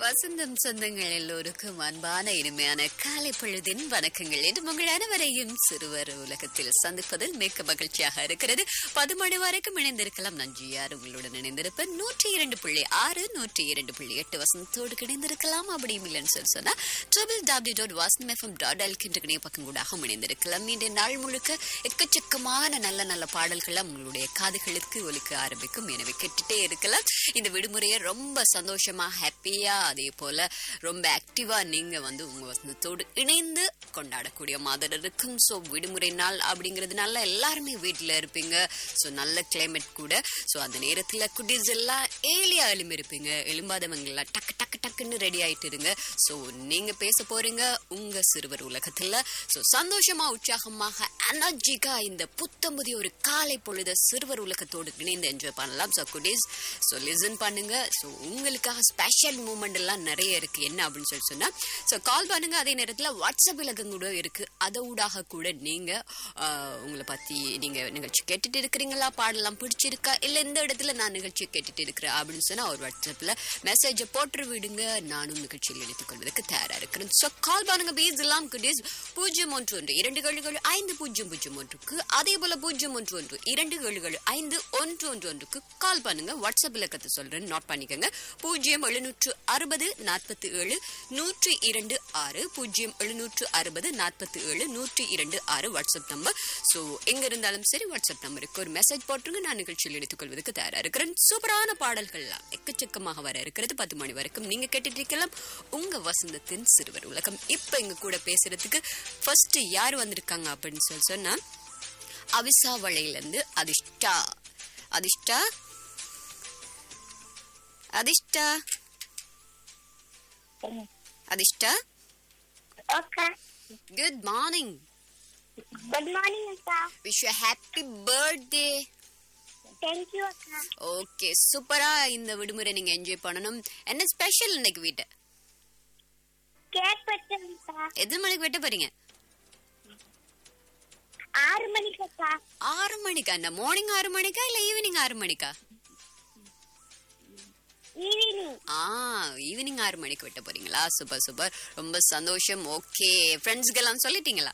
வசந்தம் சொந்தங்கள் எல்லோருக்கும் அன்பான இனிமையான காலை பொழுதின் வணக்கங்கள் என்று உங்கள் அனைவரையும் சிறுவர் உலகத்தில் சந்திப்பதில் மிக்க மகிழ்ச்சியாக இருக்கிறது பது மணி வரைக்கும் இணைந்திருக்கலாம் நஞ்சியார் உங்களுடன் இணைந்திருப்பேன் நூற்றி இரண்டு புள்ளி ஆறு நூற்றி இரண்டு புள்ளி எட்டு வசந்தத்தோடு இணைந்திருக்கலாம் அப்படியும் இல்லைன்னு சொல்லி சொன்னா triple W dot Vasan FM dot எல்கின்ற இணைய பக்கம் கூடாக இணைந்திருக்கலாம் இன்றைய நாள் முழுக்க எக்கச்சக்கமான நல்ல நல்ல பாடல்கள் உங்களுடைய காதுகளுக்கு ஒலிக்க ஆரம்பிக்கும் எனவே கேட்டுட்டே இருக்கலாம் இந்த விடுமுறையை ரொம்ப சந்தோஷமா ஹாப்பியா அதே போல ரொம்ப ஆக்டிவா நீங்க வந்து உங்க வசந்தத்தோடு இணைந்து கொண்டாடக்கூடிய மாதிரி இருக்கும் ஸோ விடுமுறை நாள் அப்படிங்கிறதுனால எல்லாருமே வீட்டில் இருப்பீங்க ஸோ நல்ல கிளைமேட் கூட ஸோ அந்த நேரத்தில் குட்டீஸ் எல்லாம் ஏலியா எழும்பி இருப்பீங்க எழும்பாதவங்க எல்லாம் டக்கு டக்கு டக்குன்னு ரெடி ஆயிட்டு இருங்க ஸோ நீங்க பேச போறீங்க உங்க சிறுவர் உலகத்துல ஸோ சந்தோஷமா உற்சாகமாக எனர்ஜிக்கா இந்த புத்தம்புதிய ஒரு காலை பொழுத சிறுவர் உலகத்தோடு இணைந்து என்ஜாய் பண்ணலாம் ஸோ குட்டீஸ் ஸோ லிசன் பண்ணுங்க ஸோ உங்களுக்காக ஸ்பெஷல் மூமெண்ட் எல்லாம் நிறைய இருக்கு என்ன அப்படின்னு சொல்லி சொன்னா ஸோ கால் பண்ணுங்க அதே நேரத்தில் வாட்ஸ்அப் இலக்கம் கூட இருக்கு அதோடாக கூட நீங்க ஆஹ், உங்களை பத்தி நீங்க நிகழ்ச்சி கேட்டுட்டு இருக்கிறீங்களா பாடலாம் பிடிச்சிருக்கா இல்ல இந்த இடத்துல நான் நிகழ்ச்சி கேட்டுட்டு இருக்கிறேன் அப்படின்னு சொன்னா ஒரு வாட்ஸ்அப்ல மெசேஜை போட்டு விடுங்க நானும் நிகழ்ச்சியில் எடுத்துக் கொள்வதற்கு தயாரா இருக்கிறேன் ஸோ கால் பண்ணுங்க பீஸ் எல்லாம் குட்டீஸ் பூஜ்ஜியம் ஒன்று ஒன்று இரண்டு ஏழுகள் ஐந்து பூஜ்ஜியம் பூஜ்ஜியம் ஒன்றுக்கு அதே போல பூஜ்ஜியம் ஒன்று ஒன்று இரண்டு ஏழுகள் ஐந்து ஒன்று ஒன்று ஒன்றுக்கு கால் பண்ணுங்க வாட்ஸ்அப் இலக்கத்தை சொல்றேன் நோட் பண்ணிக்கோங்க பூஜ்ஜியம் எழுநூற்று அறுபது நாற்பத்தி ஏழு நூற்றி இரண்டு ஆறு பூஜ்ஜியம் எழுநூற்று அறுபது நாற்பத்தி ஏழு நூற்றி இரண்டு ஆறு வாட்ஸ்அப் நம்பர் ஸோ எங்க இருந்தாலும் சரி வாட்ஸ்அப் நம்பருக்கு ஒரு மெசேஜ் போட்டுருங்க நான் நிகழ்ச்சியில் எடுத்துக்கொள்வதற்கு தயாரா இருக்கிறேன் சூப்பரான பாடல்கள்லாம் எக்கச்சக்கமாக வர இருக்கிறது பத்து மணி வரைக்கும் நீங்க கேட்டுட்டு இருக்கலாம் உங்க வசந்தத்தின் சிறுவர் உலகம் இப்ப எங்க கூட பேசுறதுக்கு ஃபர்ஸ்ட் யார் வந்திருக்காங்க அப்படின்னு சொல்லி சொன்னா அவிசா வளையிலிருந்து அதிஷ்டா அதிஷ்டா அதிஷ்டா அதிஷ்டா Okay. Good morning Good morning, Akka. Wish you happy birthday Thank you, Akka. Okay சூப்பரா இந்த விடுமுறை நீங்க என்ஜாய் பண்ணணும் என்ன ஸ்பெஷல் இன்னைக்கு வீட்டை கேக் வெட்டணும், அக்கா. எத்தனை மணிக்கு வெட்ட போறீங்க ஆறு மணிக்கு அக்கா ஆறு மணிக்கா இந்த மார்னிங் ஆறு மணிக்கா இல்ல ஈவினிங் ஆறு மணிக்கா ஈவினிங் ஆ ஈவினிங் ஆறு மணிக்கு வெட்ட போறீங்களா சூப்பர் சூப்பர் ரொம்ப சந்தோஷம் ஓகே ஃப்ரெண்ட்ஸ்க்கு எல்லாம் சொல்லிட்டீங்களா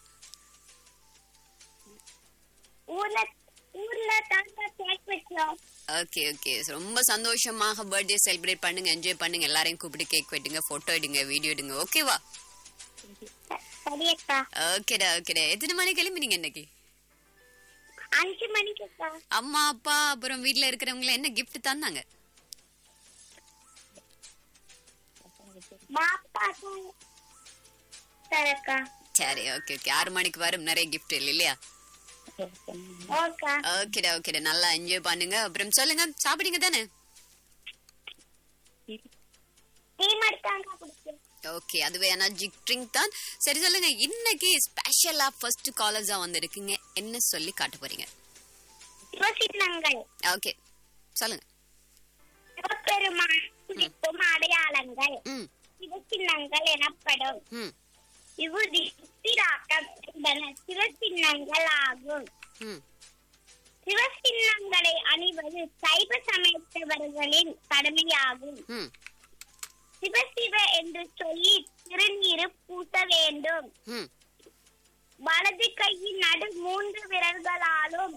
ஊர்ல ஊர்ல தாத்தா கேக் வெட்டணும் ஓகே ஓகே ரொம்ப சந்தோஷமாக பர்த்டே செலிப்ரேட் பண்ணுங்க என்ஜாய் பண்ணுங்க எல்லாரையும் கூப்பிட்டு கேக் வெட்டுங்க போட்டோ எடுங்க வீடியோ எடுங்க ஓகேவா சரி அக்கா ஓகேடா ஓகேடா எத்தனை மணிக்கு கிளம்பினீங்க இன்னைக்கு அஞ்சு மணிக்கு அக்கா அம்மா அப்பா அப்புறம் வீட்ல இருக்கிறவங்க என்ன gift தந்தாங்க பாப்பா சரி அக்கா சரி ஓகே ஓகே ஆறு மணிக்கு வரும் நிறைய gift இல்லையா ஓகே ஓகேடா ஓகேடா நல்லா என்ஜாய் பண்ணுங்க அப்புறம் சொல்லுங்க சாப்பிடுங்க தானே டீ மட்டும் குடிச்சு ஓகே அதுவே எனர்ஜி ட்ரிங்க் தான் சரி சொல்லுங்க இன்னைக்கு ஸ்பெஷலா ஃபர்ஸ்ட் காலேஜா வந்திருக்கீங்க என்ன சொல்லி காட்ட போறீங்க சிவசின்னங்கள் ஓகே சொல்லுங்க சிவபெருமான் குறிக்கும் அடையாளங்கள் ம் சிவசின்னங்கள் எனப்படும் ம் விபூதி உத்திராக்கம் என்பன சிவசின்னங்கள் ஆகும் ம் சிவசின்னங்களை அணிவது சைவ சமயத்தவர்களின் கடமையாகும் ம் சிவசிவ என்று சொல்லி திருநீரு பூச வேண்டும் ம் வலது கையின் நடு மூன்று விரல்களாலும்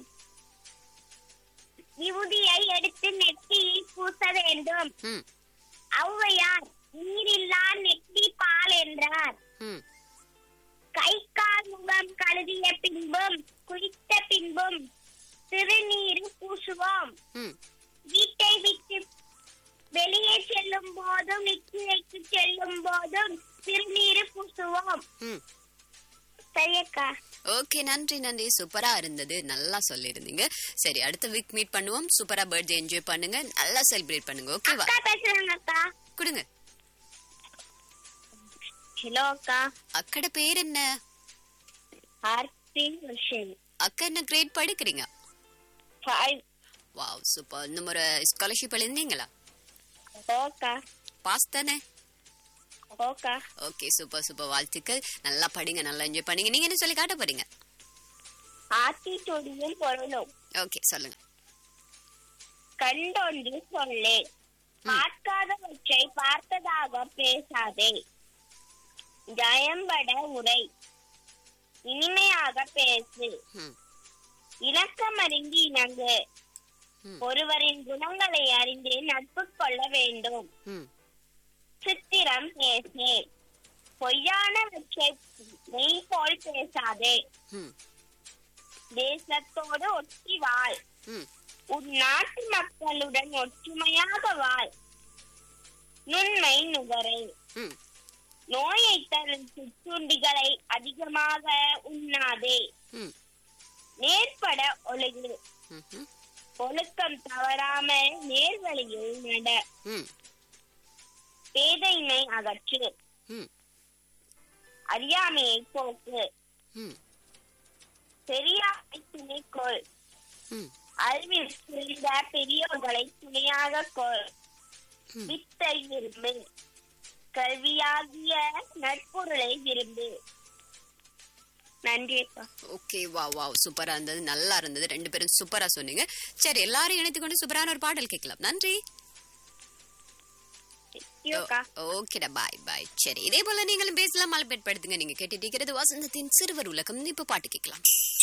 விபூதியை எடுத்து நெற்றியில் பூச வேண்டும் ம் ஔவையார் நீரில்லா நெற்றி பால் என்றார் ம் கை கால் முகம் கழுவிய பின்பும் குளித்த பின்பும் திருநீரு பூசுவோம் ம் வீட்டை விட்டு வெளியே செல்லும் போதும் நிச்சயக்கு செல்லும் போதும் திருநீரு பூசுவோம் ம் சரியக்கா ஓகே நன்றி நன்றி சூப்பரா இருந்தது நல்லா சொல்லியிருந்தீங்க சரி அடுத்த வீக் மீட் பண்ணுவோம் சூப்பரா பர்த்டே என்ஜாய் பண்ணுங்க நல்லா செலிப்ரேட் பண்ணுங்க ஓகேவா அக்கா பேசுறாங்க அக்கா கொடுங்க ஹலோ அக்கா அக்கட பேர் என்ன ஆர்த்தி விஷன் அக்கா என்ன கிரேட் படிக்கிறீங்க ஃபைவ் வாவ் சூப்பர் இந்த முறை ஸ்காலர்ஷிப் எழுந்தீங்களா ஓக்கா பாஸ் தானே ஓக்கா ஓகே சூப்பர் சூப்பர் வாழ்த்துக்கள் நல்லா படிங்க நல்லா என்ஜாய் பண்ணீங்க நீங்க என்ன சொல்லி காட்ட போறீங்க ஆத்தி தொடியும் பொருளும் ஓகே சொல்லுங்க கண்டொன்று சொல்லே பார்க்காதவற்றை பார்த்ததாக பேசாதே ஜயம்பட உரை இனிமையாக பேசு ம், இலக்கமறிந்து இணங்கு ம். ஒருவரின் குணங்களை அறிந்து நட்பு கொள்ள வேண்டும் ம், சித்திரம் பேசு பொய்யானவற்றை மெய் போல் பேசாதே ம், தேசத்தோடு ஒட்டி வாழ் ம், உன் நாட்டு மக்களுடன் ஒற்றுமையாக வாழ் நுண்மை நுகரை ம். நோயை தரும் சிற்றுண்டிகளை அதிகமாக உண்ணாதே ம், நேர்பட ஒழுகு ம்ஹும். ஒழுக்கம் தவறாமல் நேர்வழியில் நட ம், பேதைமை அகற்று ம், அறியாமையை போக்கு ம், பெரியாரை துணைக்கொள் ம், அறிவில் சிறந்த பெரியோர்களை துணையாக கொள் ம். வித்தை விரும்பு கல்வியாகிய நட்பொருளை விரும்பு நன்றி அக்கா ஓகே வா வா சூப்பரா இருந்தது நல்லா இருந்தது ரெண்டு பேரும் சூப்பரா சொன்னீங்க சரி எல்லாரும் இணைத்து கொண்டு சூப்பரான ஒரு பாடல் கேட்கலாம் நன்றி அக்கா ஓகேடா பாய் பாய் சரி இதே போல நீங்களும் பேசலாம் மலைப்பேட் படுத்துங்க நீங்க கேட்டுட்டு இருக்கிறது வசந்தத்தின் சிறுவர் உலகம் இப்ப பாட்டு கேட்கலாம்